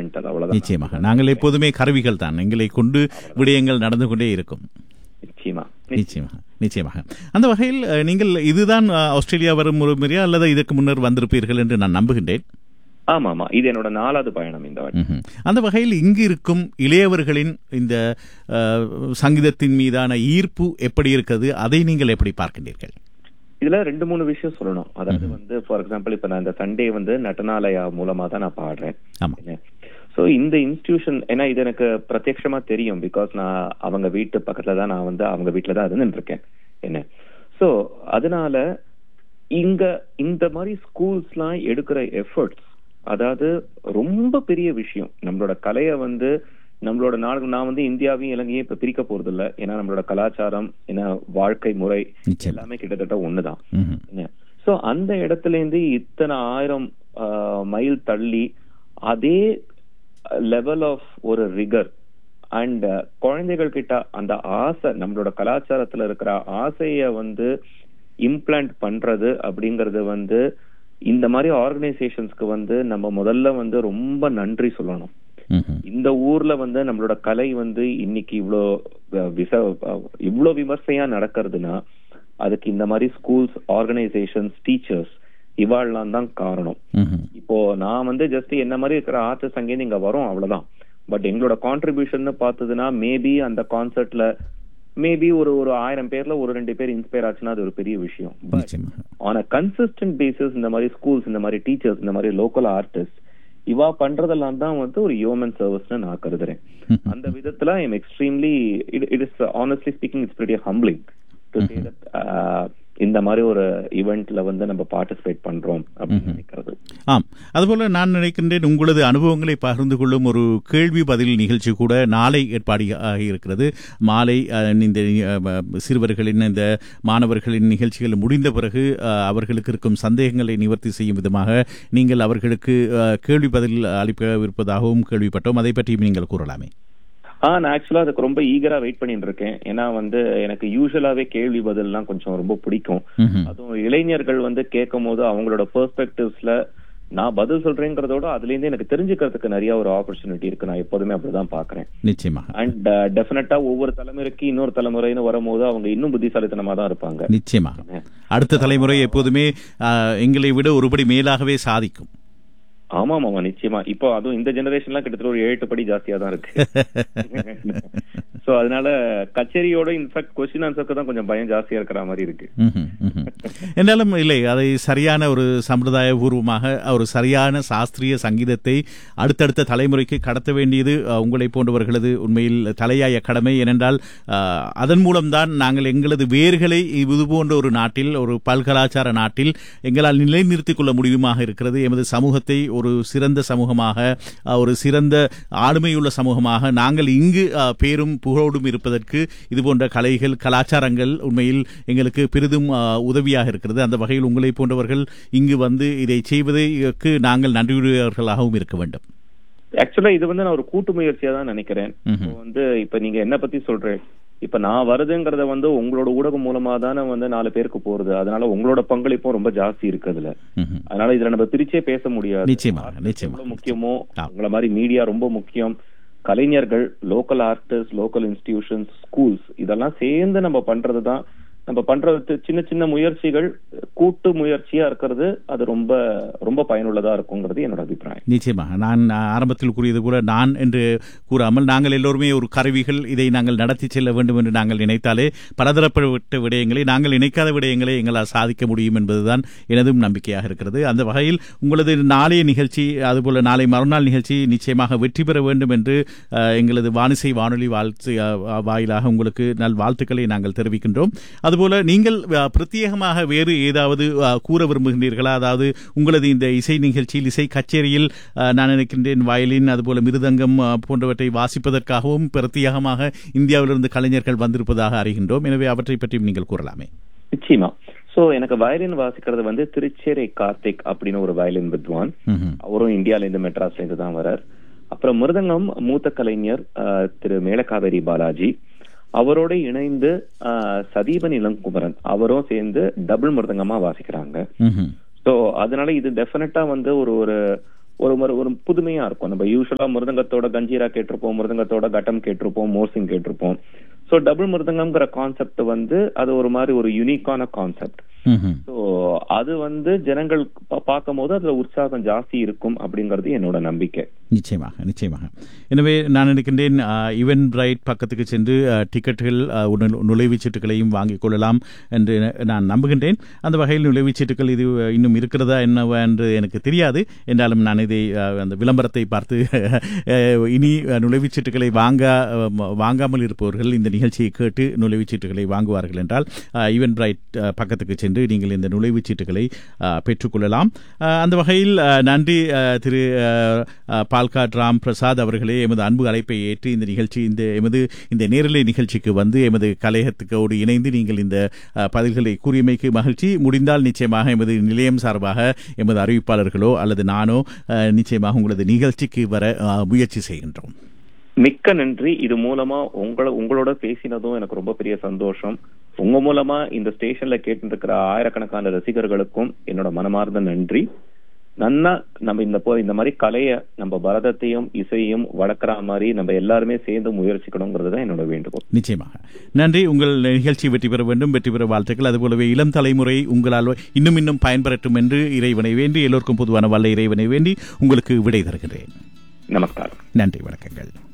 Instrumental அவ்வளவுதான் நிச்சயமாக நாங்கள் எப்போதுமே கருவிகள் தான் எங்களை கொண்டு விடயங்கள் நடந்து கொண்டே இருக்கும் நிச்சயமா நிச்சயமாக நிச்சயமாக அந்த வகையில் அஹ், நீங்கள் இதுதான் அஹ், ஆஸ்திரேலியா வரும் ஒரு முறையா அல்லது இதற்கு முன்னர் வந்திருப்பீர்கள் என்று நான் நம்புகின்றேன் ஆமா ஆமா இது என்னோட நாலாவது பயணம் இந்த வாட்டி ம்ஹும். அந்த வகையில் இங்கு இருக்கும் இளையவர்களின் இந்த அஹ், சங்கீதத்தின் மீதான ஈர்ப்பு எப்படி இருக்கிறது அதை நீங்கள் எப்படி பார்க்கின்றீர்கள் இதுல ரெண்டு மூணு விஷயம் சொல்லணும் அதாவது வந்து ஃபார் எக்ஸாம்பிள் இப்ப நான் இந்த சண்டே வந்து நடனாலயா மூலமா தான் நான் பாடுறேன் ஆமா சோ இந்த இன்ஸ்டிடியூஷன் ஏன்னா இது எனக்கு பிரத்யட்சமா தெரியும் பிகாஸ் நான் அவங்க வீட்டு பக்கத்துல தான் நான் வந்து அவங்க வீட்டுல தான் இருந்துட்டு இருக்கேன் என்ன சோ அதனால இங்க இந்த மாதிரி ஸ்கூல்ஸ்லாம் எடுக்கிற எஃபர்ட்ஸ் அதாவது ரொம்ப பெரிய விஷயம் நம்மளோட கலையை வந்து நம்மளோட நாடு நான் வந்து இந்தியாவையும் இலங்கையும் இப்ப பிரிக்க போறது இல்ல ஏன்னா நம்மளோட கலாச்சாரம் ஏன்னா வாழ்க்கை முறை நிச்சயம் எல்லாமே கிட்டத்தட்ட ஒண்ணுதான் ம்ஹும். சோ அந்த இடத்துல இருந்து இத்தனை ஆயிரம் மைல் தள்ளி அதே லெவல் ஆஃப் ஒரு ரிகர் அண்ட் குழந்தைகள் கிட்ட அந்த ஆசை நம்மளோட கலாச்சாரத்துல இருக்கிற ஆசைய வந்து இம்ப்ளான்ட் பண்றது அப்படிங்கறது வந்து இந்த மாதிரி ஆர்கனைசேஷன்ஸ்க்கு வந்து நம்ம முதல்ல வந்து ரொம்ப நன்றி சொல்லணும் ம்ஹும். இந்த ஊர்ல வந்து நம்மளோட கலை வந்து இன்னைக்கு இவ்ளோ அஹ், விச அஹ், இவ்ளோ விமர்சையா நடக்கிறதுனா அதுக்கு இந்த மாதிரி ஸ்கூல்ஸ் ஆர்கனைசேஷன்ஸ் டீச்சர்ஸ் இவாள்லாம் தான் காரணம் ம்ஹும். இப்போ நான் வந்து ஜஸ்ட் என்ன மாதிரி இருக்கிற ஆர்டிஸ்ட் அங்கேருந்து இங்க வரோம் அவ்வளவுதான் பட் எங்களோட கான்ட்ரிபியூஷன் பார்த்ததுன்னா மேபி அந்த கான்சர்ட்ல மேபி ஒரு ஒரு ஆயிரம் பேர்ல ஒரு ரெண்டு பேர் இன்ஸ்பயர் ஆச்சுன்னா அது ஒரு பெரிய விஷயம் பட் நிச்சயமாக ஆன் அ கன்சிஸ்டன்ட் பேசிஸ் இந்த மாதிரி ஸ்கூல்ஸ் இந்த மாதிரி டீச்சர்ஸ் இந்த மாதிரி லோக்கல் ஆர்டிஸ்ட் இவா பண்றதெல்லாம் தான் வந்து ஒரு ஹியூமன் சர்வீஸ்னு நான் கருதுறேன் அந்த விதத்துல I am extremely it is honestly speaking it's pretty humbling to say that இந்த மாதிரி ஒரு ஈவெண்ட்ல வந்து நம்ம பார்ட்டிசிபேட் பண்றோம் அப்படின்னு நினைக்கிறது ஆம் அதுபோல நான் நினைக்கின்றேன் உங்களது அனுபவங்களை பகிர்ந்து கொள்ளும் ஒரு கேள்வி பதில் நிகழ்ச்சி கூட நாளை ஏற்பாடு ஆகி இருக்கிறது மாலை அஹ், இந்த அஹ், சிறுவர்களின் இந்த மாணவர்களின் நிகழ்ச்சிகள் முடிந்த பிறகு அஹ், அவர்களுக்கு இருக்கும் சந்தேகங்களை நிவர்த்தி செய்யும் விதமாக நீங்கள் அவர்களுக்கு அஹ், கேள்வி பதில் அளிப்பவிருப்பதாகவும் கேள்விப்பட்டோம் அதை பற்றியும் நீங்கள் கூறலாமே ஆ நான் ஆக்சுவலா அதுக்கு ரொம்ப ஈகரா வெயிட் பண்ணிட்டு இருக்கேன் ஏன்னா வந்து எனக்கு யூஸ்வலாவே கேள்வி பதில்லாம் கொஞ்சம் ரொம்ப பிடிக்கும் ம்ஹும். அதுவும் இளைஞர்கள் வந்து கேட்கும் போது அவங்களோட பெர்ஸ்பெக்டிவ்ஸ்ல நான் பதில் சொல்றேங்கிறதோட அதுல இருந்து எனக்கு தெரிஞ்சுக்கிறதுக்கு நிறைய ஒரு ஆப்பர்ச்சுனிட்டி இருக்கு நான் எப்போதுமே அப்படிதான் பாக்குறேன் நிச்சயமாக அண்ட் டெஃபினட்டா ஒவ்வொரு தலைமுறைக்கு இன்னொரு தலைமுறைன்னு வரும்போது அவங்க இன்னும் புத்திசாலித்தனமா தான் இருப்பாங்க நிச்சயமாக அடுத்த தலைமுறை எப்போதுமே அஹ், எங்களை விட ஒருபடி மேலாகவே சாதிக்கும் ஆமா ஆமா நிச்சயமா இப்போ அதுவும் இந்த ஜெனரேஷன்லாம் கிட்டத்தட்ட ஒரு ஏழு எட்டு படி ஜாஸ்தியா தான் இருக்கு சோ அதனால கச்சேரியோட இன்ஃபேக்ட் கொஸ்டின் ஆன்சருக்கு தான் கொஞ்சம் பயம் ஜாஸ்தியா இருக்கிற மாதிரி இருக்கு ம்ஹும், ம்ஹும். என்றாலும் இல்லை அதை சரியான ஒரு சம்பிரதாயபூர்வமாக ஒரு சரியான சாஸ்திரிய சங்கீதத்தை அடுத்தடுத்த தலைமுறைக்கு கடத்த வேண்டியது அஹ், உங்களை போன்றவர்களது உண்மையில் தலையாய கடமை ஏனென்றால் அஹ், அதன் மூலம்தான் நாங்கள் எங்களது வேர்களை இது போன்ற ஒரு நாட்டில் ஒரு பல்கலாச்சார நாட்டில் எங்களால் நிலைநிறுத்திக் கொள்ள முடியுமாக இருக்கிறது எமது சமூகத்தை ஒரு சிறந்த சமூகமாக அஹ், ஒரு சிறந்த ஆளுமையுள்ள சமூகமாக நாங்கள் இங்கு அஹ், பேரும் புகழோடும் இருப்பதற்கு இது போன்ற கலைகள் கலாச்சாரங்கள் உண்மையில் எங்களுக்கு பெரிதும் அஹ், உதவியாக இருக்கிறது அந்த வகையில் உங்களை போன்றவர்கள் இங்கு வந்து இதை செய்வதற்கு நாங்கள் நன்றியுடையவர்களாகவும் இருக்க வேண்டும் ஆக்சுவலா இது வந்து நான் ஒரு கூட்டு முயற்சியா தான் நினைக்கிறேன் இப்போ வந்து இப்ப நீங்க என்ன பத்தி சொல்றேன் இப்ப நான் வருதுங்கிறத வந்து உங்களோட ஊடகம் மூலமா தானே வந்து நாலு பேருக்கு போறது அதனால உங்களோட பங்களிப்பும் ரொம்ப ஜாஸ்தி இருக்கு அதுல ம்ஹும். அதனால இதுல நம்ம பிரிச்சே பேச முடியாது நிச்சயமாக, Artist நிச்சயமாக. எவ்வளவு முக்கியமோ ஆ. உங்களை மாதிரி மீடியா ரொம்ப முக்கியம் கலைஞர்கள் local artist local institutions schools இதெல்லாம் சேர்ந்து நம்ம பண்றதுதான் நம்ம பண்றது சின்ன சின்ன முயற்சிகள் கூட்டு முயற்சியா இருக்கிறது அது ரொம்ப ரொம்ப பயனுள்ளதா இருக்குங்கிறது என்னோட அபிப்பிராயம் நிச்சயமாக நான் ஆரம்பத்தில் கூறியது போல நான் என்று கூறாமல் நாங்கள் எல்லோருமே ஒரு கருவிகள் இதை நாங்கள் நடத்தி செல்ல வேண்டும் என்று நாங்கள் நினைத்தாலே பலதரப்பட்ட விடயங்களை நாங்கள் நினைக்காத விடயங்களை எங்களால் சாதிக்க முடியும் என்பதுதான் எனதும் நம்பிக்கையாக இருக்கிறது அந்த வகையில் உங்களது நாளைய நிகழ்ச்சி அதுபோல நாளை மறுநாள் நிகழ்ச்சி நிச்சயமாக வெற்றி பெற வேண்டும் என்று அஹ், எங்களது வானிசை வானொலி வாழ்த்து அஹ், வாயிலாக உங்களுக்கு நல் வாழ்த்துக்களை நாங்கள் தெரிவிக்கின்றோம் அதுபோல நீங்கள் அஹ், பிரத்யேகமாக வேறு ஏதாவது அஹ், கூற விரும்புகின்றீர்களா அதாவது உங்களது இந்த இசை நிகழ்ச்சியில் இசை கச்சேரியில் அஹ், நான் நினைக்கின்றேன் வயலின் அதுபோல மிருதங்கம் அஹ், போன்றவற்றை வாசிப்பதற்காகவும் பிரத்யேகமாக இந்தியாவிலிருந்து கலைஞர்கள் வந்திருப்பதாக அறிகின்றோம் எனவே அவற்றை பற்றியும் நீங்கள் கூறலாமே நிச்சயமா சோ எனக்கு வயலின் வாசிக்கிறது வந்து திருச்சேரை கார்த்திக் அப்படின்னு ஒரு வயலின் வித்வான் ம்ஹும். அவரும் இந்தியால இருந்து மெட்ராஸ்ல இருந்து தான் வரார் அப்புறம் மிருதங்கம் மூத்த கலைஞர் ஆஹ், திரு மேலகாவேரி பாலாஜி அவரோட இணைந்து ஆஹ், சதீபன் இளங்குமரன் அவரும் சேர்ந்து டபுள் மிருதங்கமா வாசிக்கிறாங்க ம்ஹும். சோ அதனால இது டெஃபினட்டா வந்து ஒரு ஒரு ஒரு ஒரு ஒரு புதுமையா இருக்கும் நம்ம யூஸ்வலா மிருதங்கத்தோட கஞ்சீரா கேட்டிருப்போம் மிருதங்கத்தோட கட்டம் கேட்டிருப்போம் மோர்சிங் கேட்டிருப்போம் சோ டபுள் மிருதங்கம்ங்கிற கான்செப்ட் வந்து அது ஒரு மாதிரி ஒரு யூனிக்கான கான்செப்ட் ம்ஹும். சோ அது வந்து ஜனங்கள் பா- பார்க்கும்போது அதுல உற்சாகம் ஜாஸ்தி இருக்கும் அப்படிங்கிறது என்னோட நம்பிக்கை நிச்சயமாக நிச்சயமாக எனவே நான் நினைக்கின்றேன் ஈவன் பிரைட் பக்கத்துக்கு சென்று அஹ், டிக்கெட்டுகள் அஹ், உண- நுழைவுச் சீட்டுகளையும் வாங்கிக் கொள்ளலாம் என்று நான் நம்புகின்றேன் அந்த வகையில் நுழைவுச் சீட்டுகள் இது அஹ், இன்னும் இருக்கிறதா என்னவா என்று எனக்கு தெரியாது என்றாலும் நான் இதை அஹ், அந்த விளம்பரத்தை பார்த்து அஹ், இனி அஹ், நுழைவுச் சீட்டுகளை வாங்க அஹ், ம- வாங்காமல் இருப்பவர்கள் இந்த நிகழ்ச்சியை கேட்டு நுழைவுச் சீட்டுகளை வாங்குவார்கள் என்றால் ஈவன் பிரைட் அஹ், பக்கத்துக்கு சென்று நீங்கள் இந்த நுழைவுச் சீட்டுகளை அஹ், பெற்றுக்கொள்ளலாம் அஹ், அந்த வகையில் அஹ், நன்றி அஹ், திரு அஹ், அஹ், பால்காட் ராம் பிரசாத் அவர்களே எமது அன்பு அழைப்பை ஏற்று இந்த நிகழ்ச்சி இந்த எமது இந்த நேரலை நிகழ்ச்சிக்கு வந்து எமது கலையத்துக்கோடு இணைந்து நீங்கள் இந்த அஹ், பதில்களை கூறியமைக்கு மகிழ்ச்சி முடிந்தால் நிச்சயமாக எமது நிலையம் சார்பாக எமது அறிவிப்பாளர்களோ அல்லது நானோ அஹ், நிச்சயமாக உங்களது நிகழ்ச்சிக்கு வர அஹ், முயற்சி செய்கின்றோம் மிக்க நன்றி இது மூலமா உங்கள உங்களோட பேசினதும் எனக்கு ரொம்ப பெரிய சந்தோஷம் உங்க மூலமா இந்த ஸ்டேஷன்ல கேட்டு இருக்கிற ஆயிரக்கணக்கான ரசிகர்களுக்கும் என்னோட மனமார்ந்த நன்றி நன்னா நம்ம இந்த போ இந்த மாதிரி கலைய நம்ம பரதத்தையும் இசையும் வளர்க்குற மாதிரி நம்ம எல்லாருமே சேர்ந்து முயற்சிக்கணுங்கிறது தான் என்னோட வேண்டுகோள் நிச்சயமாக நன்றி உங்கள் நிகழ்ச்சி வெற்றி பெற வேண்டும் வெற்றி பெற வாழ்த்துக்கள் அதுபோலவே இளம் தலைமுறை உங்களால் இன்னும் இன்னும் பயன்பெறட்டும் என்று இறைவனை வேண்டி எல்லோருக்கும் பொதுவான வல்ல இறைவனை வேண்டி உங்களுக்கு விடை தருகிறேன் நமஸ்காரம் நன்றி வணக்கங்கள்